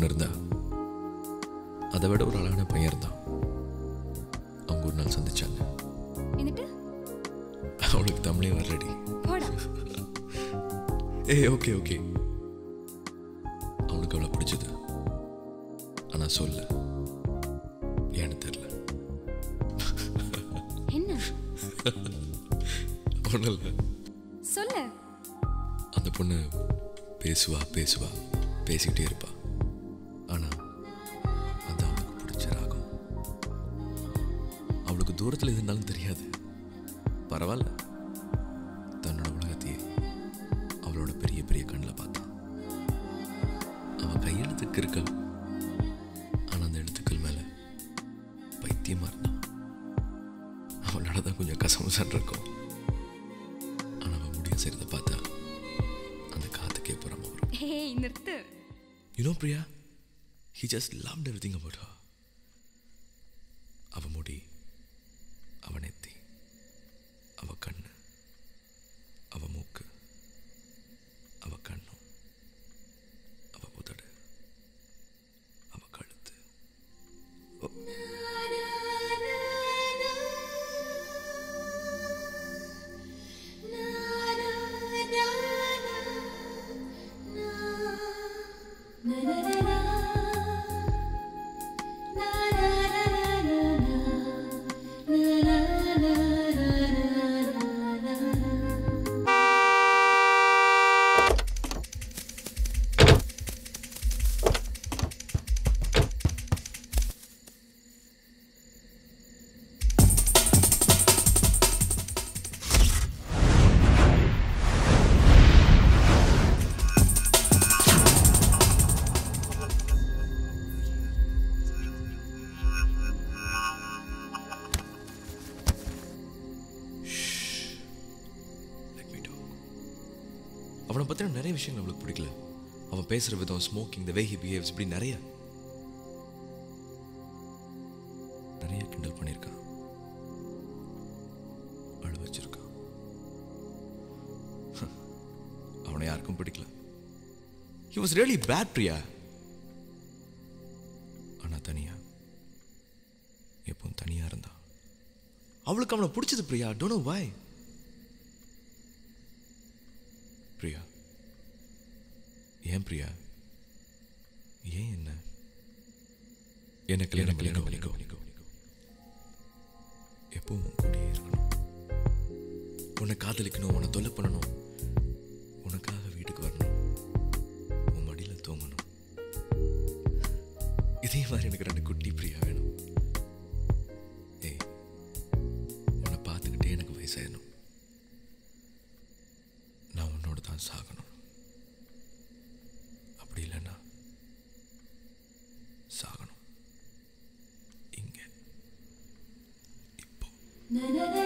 பொண்ணு இருந்தா அதை விட ஒரு அழகான பையன் இருந்தான் அவங்க ஒரு நாள் சந்திச்சாங்க എന്നിട്ട് அவளுக்கு தமிழே வரலடி പോടാ ஏய் ஓகே ஓகே அவனுக்கு அவளை பிடிச்சது ஆனா சொல்ல ஏன்னு தெரியல என்ன ஒன்றும் இல்லை சொல்லு அந்த பொண்ணு பேசுவா பேசுவா பேசிக்கிட்டே இருப்பா ஆனா அது அவளுக்கு பிடிச்ச ராகம் அவளுக்கு தூரத்தில் இருந்தாலும் தெரியாது பரவாயில்ல தன்னோட உலகத்தையே அவளோட பெரிய பெரிய கண்ணில் பார்த்தான் அவன் கையெழுத்துக்கு இருக்கல் ஆனா அந்த எழுத்துக்கள் மேல பைத்தியமா இருந்தான் அவளோட தான் கொஞ்சம் கசமுசான் இருக்கும் ஆனா அவன் முடிய செய்கிறத பார்த்தா அந்த காத்துக்கே புறமா வரும் ഹേയ് നിർത്ത് You know, Priya, he just loved everything about her. அவ முடி அவ நெத்தி அவ கண்ணு அவ மூக்கு அவ கண்ணம் அவ உதடு அவ கழுத்து Let me talk. அவனை பற்றின நிறைய விஷயங்கள் அவளுக்கு பிடிக்கல அவன் பேசுகிற விதம் smoking the way he behaves இப்படி நிறைய நிறைய கிண்டல் பண்ணியிருக்கான் அழு வச்சிருக்கான் அவனை யாருக்கும் பிடிக்கல he was really bad Priya ஆனா தனியா எப்பவும் தனியா இருந்தான் அவளுக்கு அவனை பிடிச்சது Priya don't know why Priya ஏன் பிரியா ஏன் என்ன என்ன கல்யாணம் கல்யாணம் வலிக்கோ எப்பவும் உன் கூடயே இருக்கணும் உன்னை காதலிக்கணும் உன்னை தொல்லை பண்ணணும் உனக்காக வீட்டுக்கு வரணும் உன் மடியில தூங்கணும் இதே மாதிரி எனக்கு ரெண்டு குட்டி பிரியா வேணும் ஏய் உன்னை பார்த்துக்கிட்டே எனக்கு வயசாயிடணும் நான் உன்னோட தான் சாகணும் அப்படி இல்லைன்னா சாகணும் இங்க இப்போ na na na